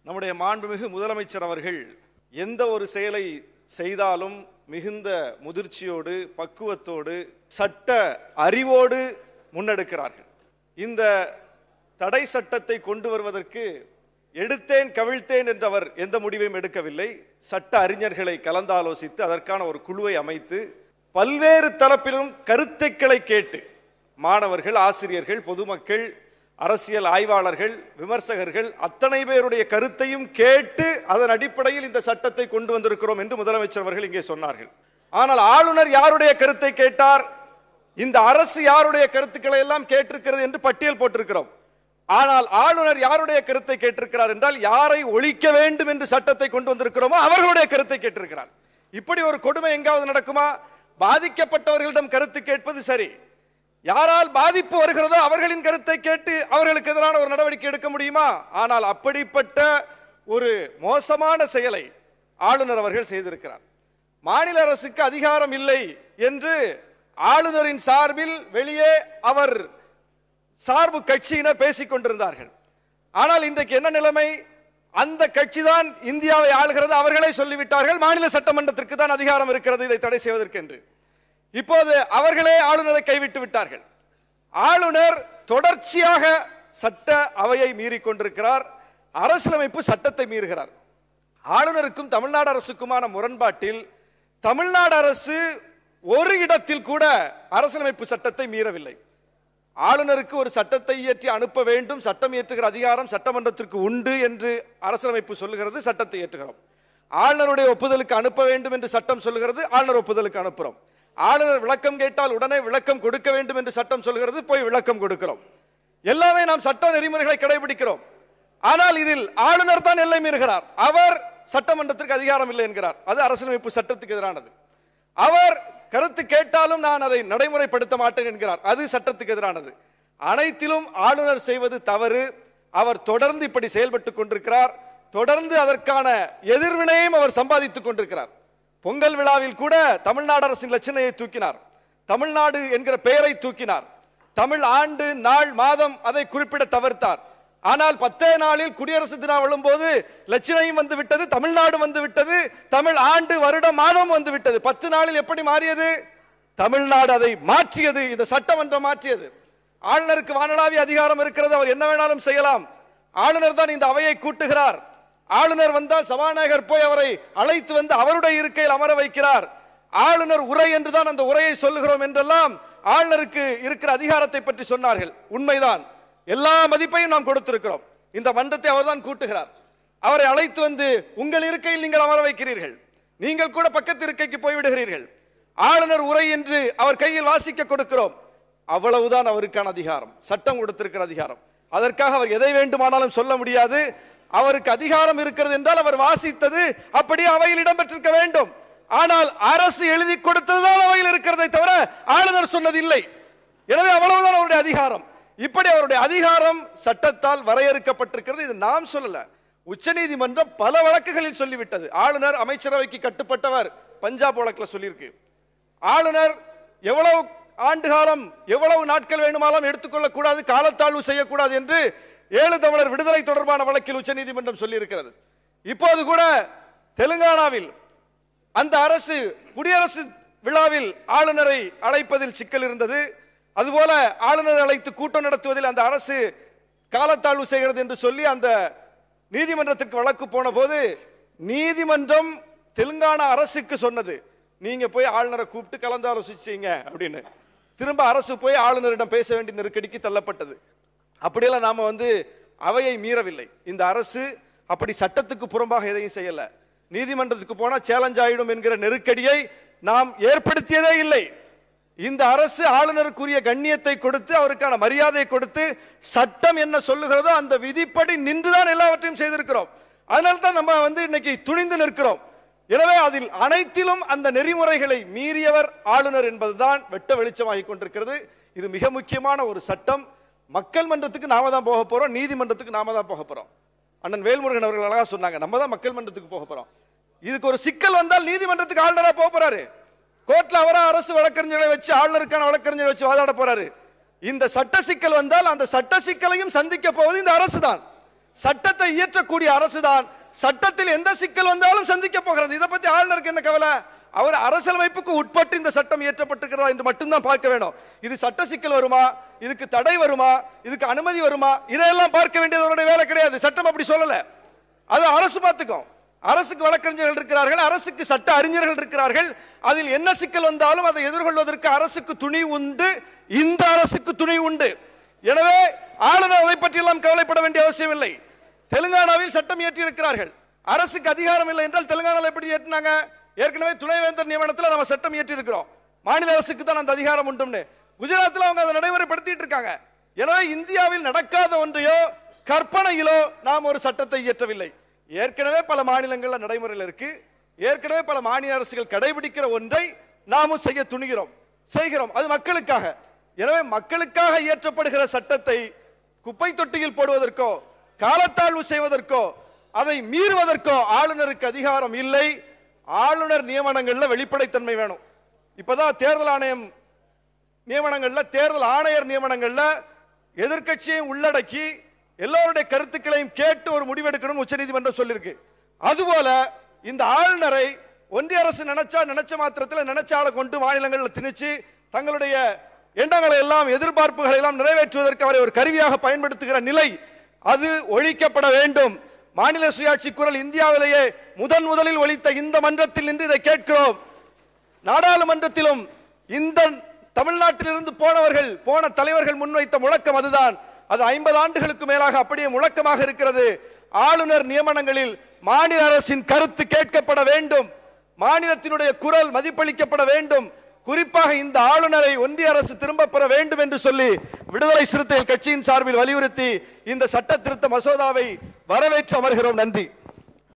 நம்முடைய மாண்புமிகு முதலமைச்சர் அவர்கள் எந்த ஒரு செயலை செய்தாலும் மிகுந்த முதிர்ச்சியோடு பக்குவத்தோடு சட்ட அறிவோடு முன்னெடுக்கிறார்கள் இந்த தடை சட்டத்தை கொண்டு வருவதற்கு எடுத்தேன் கவிழ்த்தேன் என்றவர் எந்த முடிவையும் எடுக்கவில்லை சட்ட அறிஞர்களை கலந்தாலோசித்து அதற்கான ஒரு குழுவை அமைத்து பல்வேறு தரப்பிலும் கருத்துக்களை கேட்டு மாணவர்கள் ஆசிரியர்கள் பொதுமக்கள் அரசியல் ஆய்வாளர்கள் விமர்சகர்கள் அத்தனை பேருடைய கருத்தையும் கேட்டு அதன் அடிப்படையில் இந்த சட்டத்தை கொண்டு வந்திருக்கிறோம் என்று முதலமைச்சர் அவர்கள் இங்கே சொன்னார்கள் ஆனால் ஆளுநர் யாருடைய கருத்தை கேட்டார் இந்த அரசு யாருடைய கருத்துக்களை எல்லாம் கேட்டிருக்கிறது என்று பட்டியல் போட்டிருக்கிறோம் ஆனால் ஆளுநர் யாருடைய கருத்தை கேட்டிருக்கிறார் என்றால் யாரை ஒழிக்க வேண்டும் என்று சட்டத்தை கொண்டு வந்திருக்கிறோமோ அவர்களுடைய கருத்தை கேட்டிருக்கிறார் இப்படி ஒரு கொடுமை எங்காவது நடக்குமா பாதிக்கப்பட்டவர்களிடம் கருத்து கேட்பது சரி யாரால் பாதிப்பு வருகிறதோ அவர்களின் கருத்தை கேட்டு அவர்களுக்கு எதிரான ஒரு நடவடிக்கை எடுக்க முடியுமா ஆனால் அப்படிப்பட்ட ஒரு மோசமான செயலை ஆளுநர் அவர்கள் செய்திருக்கிறார் மாநில அரசுக்கு அதிகாரம் இல்லை என்று ஆளுநரின் சார்பில் வெளியே அவர் சார்பு கட்சியினர் பேசிக் கொண்டிருந்தார்கள் ஆனால் இன்றைக்கு என்ன நிலைமை அந்த கட்சி தான் இந்தியாவை ஆளுகிறது அவர்களே சொல்லிவிட்டார்கள் மாநில சட்டமன்றத்திற்கு தான் அதிகாரம் இருக்கிறது இதை தடை செய்வதற்கு என்று இப்போது அவர்களே ஆளுநரை கைவிட்டு விட்டார்கள் ஆளுநர் தொடர்ச்சியாக சட்ட அவையை மீறிக் கொண்டிருக்கிறார் அரசியலமைப்பு சட்டத்தை மீறுகிறார் ஆளுநருக்கும் தமிழ்நாடு அரசுக்குமான முரண்பாட்டில் தமிழ்நாடு அரசு ஒரு இடத்தில் கூட அரசியலமைப்பு சட்டத்தை மீறவில்லை ஆளுநருக்கு ஒரு சட்டத்தை இயற்றி அனுப்ப வேண்டும் சட்டம் இயற்றுகிற அதிகாரம் சட்டமன்றத்திற்கு உண்டு என்று அரசியலமைப்பு சொல்லுகிறது சட்டத்தை இயற்றுகிறோம் ஆளுநருடைய ஒப்புதலுக்கு அனுப்ப வேண்டும் என்று சட்டம் சொல்லுகிறது ஆளுநர் ஒப்புதலுக்கு அனுப்புகிறோம் ஆளுநர் விளக்கம் கேட்டால் உடனே விளக்கம் கொடுக்க வேண்டும் என்று சட்டம் சொல்கிறது போய் விளக்கம் கொடுக்கிறோம் எல்லாமே நாம் சட்ட நெறிமுறைகளை கடைபிடிக்கிறோம் ஆனால் இதில் ஆளுநர் தான் எல்லை மீறுகிறார் அவர் சட்டமன்றத்திற்கு அதிகாரம் இல்லை என்கிறார் அது அரசியலமைப்பு சட்டத்துக்கு எதிரானது அவர் கருத்து கேட்டாலும் நான் அதை நடைமுறைப்படுத்த மாட்டேன் என்கிறார் அது சட்டத்துக்கு எதிரானது அனைத்திலும் ஆளுநர் செய்வது தவறு அவர் தொடர்ந்து இப்படி செயல்பட்டு கொண்டிருக்கிறார் தொடர்ந்து அதற்கான எதிர்வினையும் அவர் சம்பாதித்துக் கொண்டிருக்கிறார் பொங்கல் விழாவில் கூட தமிழ்நாடு அரசின் லட்சணையை தூக்கினார் தமிழ்நாடு என்கிற பெயரை தூக்கினார் தமிழ் ஆண்டு நாள் மாதம் அதை குறிப்பிட தவிர்த்தார் ஆனால் பத்தே நாளில் குடியரசு தினம் விழும்போது லட்சணையும் வந்து விட்டது தமிழ்நாடு வந்து விட்டது தமிழ் ஆண்டு வருடம் மாதம் வந்து விட்டது பத்து நாளில் எப்படி மாறியது தமிழ்நாடு அதை மாற்றியது இந்த சட்டமன்றம் மாற்றியது ஆளுநருக்கு வானளாவிய அதிகாரம் இருக்கிறது அவர் என்ன வேணாலும் செய்யலாம் ஆளுநர் தான் இந்த அவையை கூட்டுகிறார் ஆளுநர் வந்தால் சபாநாயகர் போய் அவரை அழைத்து வந்து அவருடைய இருக்கையில் அமர வைக்கிறார் ஆளுநர் உரை என்றுதான் அந்த உரையை சொல்லுகிறோம் என்றெல்லாம் ஆளுநருக்கு இருக்கிற அதிகாரத்தை பற்றி சொன்னார்கள் உண்மைதான் எல்லா மதிப்பையும் நாம் கொடுத்திருக்கிறோம் இந்த மன்றத்தை அவர்தான் கூட்டுகிறார் அவரை அழைத்து வந்து உங்கள் இருக்கையில் நீங்கள் அமர வைக்கிறீர்கள் நீங்கள் கூட பக்கத்து இருக்கைக்கு போய்விடுகிறீர்கள் ஆளுநர் உரை என்று அவர் கையில் வாசிக்க கொடுக்கிறோம் அவ்வளவுதான் அவருக்கான அதிகாரம் சட்டம் கொடுத்திருக்கிற அதிகாரம் அதற்காக அவர் எதை வேண்டுமானாலும் சொல்ல முடியாது அவருக்கு அதிகாரம் இருக்கிறது என்றால் அவர் வாசித்தது அப்படியே அவையில் இடம்பெற்றிருக்க வேண்டும் ஆனால் அரசு எழுதி கொடுத்ததுதான் அவையில் இருக்கிறதை தவிர ஆளுநர் சொன்னது இல்லை எனவே அவ்வளவுதான் அவருடைய அதிகாரம் இப்படி அவருடைய அதிகாரம் சட்டத்தால் வரையறுக்கப்பட்டிருக்கிறது இது நாம் சொல்லல உச்சநீதிமன்றம் பல வழக்குகளில் சொல்லிவிட்டது ஆளுநர் அமைச்சரவைக்கு கட்டுப்பட்டவர் பஞ்சாப் வழக்குல சொல்லியிருக்கு ஆளுநர் எவ்வளவு ஆண்டு காலம் எவ்வளவு நாட்கள் வேண்டுமானாலும் எடுத்துக்கொள்ளக் கூடாது காலத்தாழ்வு செய்யக்கூடாது என்று ஏழு தமிழர் விடுதலை தொடர்பான வழக்கில் உச்சநீதிமன்றம் சொல்லியிருக்கிறது இப்போது கூட தெலுங்கானாவில் அந்த அரசு குடியரசு விழாவில் ஆளுநரை அழைப்பதில் சிக்கல் இருந்தது அதுபோல ஆளுநர் அழைத்து கூட்டம் நடத்துவதில் அந்த அரசு காலத்தாழ்வு செய்கிறது என்று சொல்லி அந்த நீதிமன்றத்திற்கு வழக்கு போன போது நீதிமன்றம் தெலுங்கானா அரசுக்கு சொன்னது நீங்க போய் ஆளுநரை கூப்பிட்டு கலந்து ஆலோசிச்சீங்க அப்படின்னு திரும்ப அரசு போய் ஆளுநரிடம் பேச வேண்டிய நெருக்கடிக்கு தள்ளப்பட்டது அப்படியெல்லாம் நாம வந்து அவையை மீறவில்லை இந்த அரசு அப்படி சட்டத்துக்கு புறம்பாக எதையும் செய்யல நீதிமன்றத்துக்கு போனா சேலஞ்ச் ஆயிடும் என்கிற நெருக்கடியை நாம் ஏற்படுத்தியதே இல்லை இந்த அரசு ஆளுநருக்குரிய கண்ணியத்தை கொடுத்து அவருக்கான மரியாதையை கொடுத்து சட்டம் என்ன சொல்லுகிறதோ அந்த விதிப்படி நின்றுதான் எல்லாவற்றையும் செய்திருக்கிறோம் அதனால தான் நம்ம வந்து இன்னைக்கு துணிந்து நிற்கிறோம் எனவே அதில் அனைத்திலும் அந்த நெறிமுறைகளை மீறியவர் ஆளுநர் என்பதுதான் வெட்ட வெளிச்சமாகி கொண்டிருக்கிறது இது மிக முக்கியமான ஒரு சட்டம் மக்கள் மன்றத்துக்கு நாம தான் போக போறோம் நீதிமன்றத்துக்கு நாம தான் போக போறோம் அண்ணன் வேல்முருகன் அவர்கள் அழகா சொன்னாங்க நம்ம தான் மக்கள் மன்றத்துக்கு போக போறோம் இதுக்கு ஒரு சிக்கல் வந்தால் நீதிமன்றத்துக்கு ஆளுநரா போக போறாரு கோர்ட்ல அவரா அரசு வழக்கறிஞர்களை வச்சு ஆளுநருக்கான வழக்கறிஞரை வச்சு வாதாட போறாரு இந்த சட்ட சிக்கல் வந்தால் அந்த சட்ட சிக்கலையும் சந்திக்க போவது இந்த அரசு தான் சட்டத்தை இயற்றக்கூடிய அரசுதான் சட்டத்தில் எந்த சிக்கல் வந்தாலும் சந்திக்க போகிறது இதை பத்தி ஆளுநருக்கு என்ன கவலை அவர் அரசியலமைப்புக்கு உட்பட்டு இந்த சட்டம் இயற்றப்பட்டிருக்கிறதா என்று மட்டும்தான் பார்க்க வேணும் இது சட்ட சிக்கல் வருமா இதுக்கு தடை வருமா இதுக்கு அனுமதி வருமா இதையெல்லாம் பார்க்க வேண்டியது அவருடைய வேலை கிடையாது சட்டம் அப்படி சொல்லல அது அரசு பார்த்துக்கும் அரசுக்கு வழக்கறிஞர்கள் இருக்கிறார்கள் அரசுக்கு சட்ட அறிஞர்கள் இருக்கிறார்கள் அதில் என்ன சிக்கல் வந்தாலும் அதை எதிர்கொள்வதற்கு அரசுக்கு துணி உண்டு இந்த அரசுக்கு துணி உண்டு எனவே ஆளுநர் அதை பற்றியெல்லாம் கவலைப்பட வேண்டிய அவசியம் இல்லை தெலுங்கானாவில் சட்டம் இயற்றி இருக்கிறார்கள் அரசுக்கு அதிகாரம் இல்லை என்றால் தெலுங்கானாவில் எப்படி இயற்றினாங்க ஏற்கனவே துணைவேந்தர் நியமனத்தில் நம்ம சட்டம் இயற்றி இருக்கிறோம் மாநில அரசுக்கு தான் அந்த அதிகாரம் உண்டும்னு குஜராத்தில் அவங்க அதை நடைமுறைப்படுத்திட்டு இருக்காங்க எனவே இந்தியாவில் நடக்காத ஒன்றையோ கற்பனையிலோ நாம் ஒரு சட்டத்தை இயற்றவில்லை ஏற்கனவே பல மாநிலங்கள்ல நடைமுறையில் இருக்கு ஏற்கனவே பல மாநில அரசுகள் கடைபிடிக்கிற ஒன்றை நாமும் செய்ய துணிகிறோம் செய்கிறோம் அது மக்களுக்காக எனவே மக்களுக்காக இயற்றப்படுகிற சட்டத்தை குப்பை தொட்டியில் போடுவதற்கோ காலத்தாழ்வு செய்வதற்கோ அதை மீறுவதற்கோ ஆளுநருக்கு அதிகாரம் இல்லை ஆளுநர் நியமனங்கள்ல வெளிப்படைத்தன்மை வேணும் இப்பதான் தேர்தல் ஆணையம் நியமனங்கள்ல தேர்தல் ஆணையர் நியமனங்கள்ல எதிர்க்கட்சியையும் உள்ளடக்கி எல்லோருடைய கருத்துக்களையும் கேட்டு ஒரு முடிவெடுக்கணும் உச்சநீதிமன்றம் சொல்லியிருக்கு அதுபோல இந்த ஆளுநரை ஒன்றிய அரசு நினைச்சா நினைச்ச மாத்திரத்தில் நினைச்ச ஆளை கொண்டு மாநிலங்களில் திணிச்சு தங்களுடைய எண்ணங்களை எல்லாம் எதிர்பார்ப்புகளை எல்லாம் நிறைவேற்றுவதற்கு அவரை ஒரு கருவியாக பயன்படுத்துகிற நிலை அது ஒழிக்கப்பட வேண்டும் மாநில சுயாட்சி குரல் இந்தியாவிலேயே முதன் முதலில் ஒலித்த இந்த மன்றத்தில் நின்று இதை கேட்கிறோம் நாடாளுமன்றத்திலும் இந்த தமிழ்நாட்டிலிருந்து போனவர்கள் போன தலைவர்கள் முன்வைத்த முழக்கம் அதுதான் அது ஐம்பது ஆண்டுகளுக்கு மேலாக அப்படியே முழக்கமாக இருக்கிறது ஆளுநர் நியமனங்களில் மாநில அரசின் கருத்து கேட்கப்பட வேண்டும் மாநிலத்தினுடைய குரல் மதிப்பளிக்கப்பட வேண்டும் குறிப்பாக இந்த ஆளுநரை ஒன்றிய அரசு திரும்ப பெற வேண்டும் என்று சொல்லி விடுதலை சிறுத்தைகள் கட்சியின் சார்பில் வலியுறுத்தி இந்த சட்ட திருத்த மசோதாவை வரவேற்று அமர்கிறோம் நன்றி